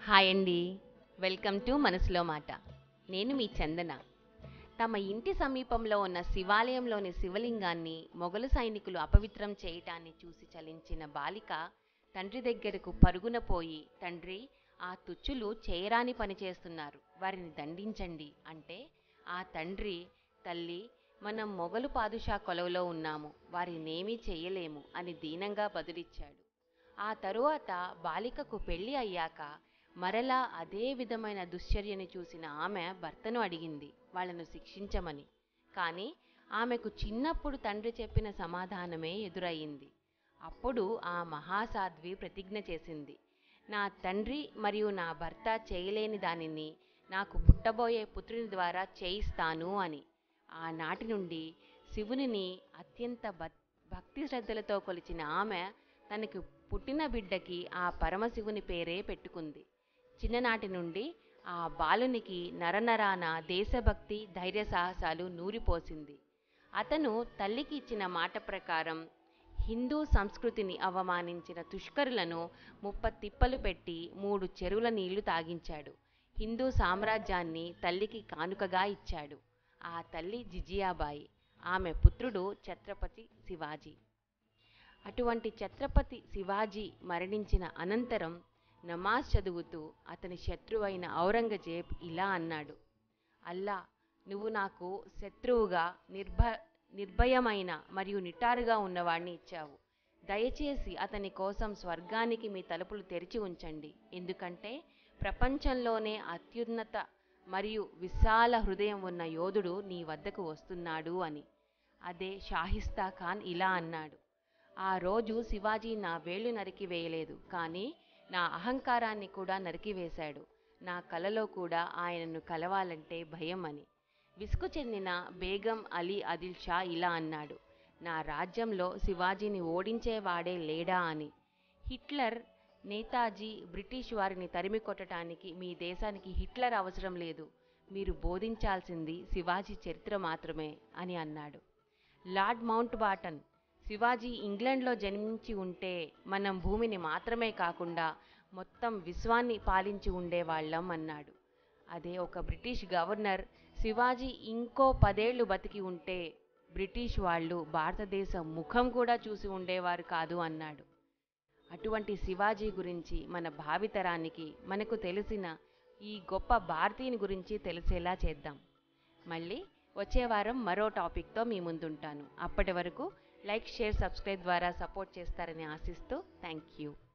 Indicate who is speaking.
Speaker 1: hi అండి welcome to మనసులో మాట నేను మీ చందన తమ ఇంటి సమీపంలో ఉన్న శివాలయంలోని శివలింగాన్ని మొఘలు సైనికులు అపవిత్రం చేయటాన్ని చూసి చలించిన బాలిక తండ్రి దగ్గరకు పరుగున పోయి తండ్రి ఆ తుచ్చులు చేయరాని పని చేస్తున్నారు వారిని దండించండి అంటే ఆ తండ్రి తల్లి మనం మొఘలు పాదుషా కొలువులో ఉన్నాము వారినేమీ చెయ్యలేము అని దీనంగా బదులిచ్చాడు ఆ తరువాత బాలికకు పెళ్లి అయ్యాక మరలా అదే విధమైన దుశ్చర్యని చూసిన ఆమె భర్తను అడిగింది వాళ్ళను శిక్షించమని కానీ ఆమెకు చిన్నప్పుడు తండ్రి చెప్పిన సమాధానమే ఎదురయ్యింది అప్పుడు ఆ మహాసాధ్వి ప్రతిజ్ఞ చేసింది నా తండ్రి మరియు నా భర్త చేయలేని దానిని నాకు పుట్టబోయే పుత్రుని ద్వారా చేయిస్తాను అని ఆనాటి నుండి శివునిని అత్యంత భక్- భక్తి శ్రద్ధలతో కొలిచిన ఆమె తనకు పుట్టిన బిడ్డకి ఆ పరమశివుని పేరే పెట్టుకుంది చిన్ననాటి నుండి ఆ బాలునికి నరనరాన దేశభక్తి ధైర్య సాహసాలు నూరిపోసింది అతను తల్లికి ఇచ్చిన మాట ప్రకారం హిందూ సంస్కృతిని అవమానించిన తుష్కరులను ముప్పతిప్పలు పెట్టి మూడు చెరువుల నీళ్లు తాగించాడు హిందూ సామ్రాజ్యాన్ని తల్లికి కానుకగా ఇచ్చాడు ఆ తల్లి జిజియాబాయి ఆమె పుత్రుడు ఛత్రపతి శివాజీ అటువంటి ఛత్రపతి శివాజీ మరణించిన అనంతరం నమాజ్ చదువుతూ అతని శత్రువైన ఔరంగజేబ్ ఇలా అన్నాడు అల్లా నువ్వు నాకు శత్రువుగా నిర్భ నిర్భయమైన మరియు నిటారుగా ఉన్నవాణ్ణి ఇచ్చావు దయచేసి అతని కోసం స్వర్గానికి మీ తలుపులు తెరిచి ఉంచండి ఎందుకంటే ప్రపంచంలోనే అత్యున్నత మరియు విశాల హృదయం ఉన్న యోధుడు నీ వద్దకు వస్తున్నాడు అని అదే షాహిస్తా ఖాన్ ఇలా అన్నాడు ఆ రోజు శివాజీ నా వేళ్లు నరికి వేయలేదు కానీ నా అహంకారాన్ని కూడా నరికివేశాడు నా కలలో కూడా ఆయనను కలవాలంటే భయం అని విసుగు చెందిన బేగం అలీ ఆదిల్ షా ఇలా అన్నాడు నా రాజ్యంలో శివాజీని ఓడించేవాడే లేడా అని హిట్లర్ నేతాజీ బ్రిటిష్ వారిని తరిమి కొట్టడానికి మీ దేశానికి హిట్లర్ అవసరం లేదు మీరు బోధించాల్సింది శివాజీ చరిత్ర మాత్రమే అని అన్నాడు లార్డ్ మౌంట్ బాటన్ శివాజీ ఇంగ్లండ్లో జన్మించి ఉంటే మనం భూమిని మాత్రమే కాకుండా మొత్తం విశ్వాన్ని పాలించి ఉండేవాళ్ళం అన్నాడు అదే ఒక బ్రిటిష్ గవర్నర్ శివాజీ ఇంకో పదేళ్లు బతికి ఉంటే బ్రిటిష్ వాళ్ళు భారతదేశం ముఖం కూడా చూసి ఉండేవారు కాదు అన్నాడు అటువంటి శివాజీ గురించి మన భావితరానికి మనకు తెలిసిన ఈ గొప్ప భారతీయుని గురించి తెలిసేలా చేద్దాం మళ్ళీ వచ్చే వారం మరో టాపిక్తో మీ ముందుంటాను అప్పటి వరకు లైక్ షేర్ సబ్స్క్రైబ్ ద్వారా సపోర్ట్ చేస్తారని ఆశిస్తూ థ్యాంక్ యూ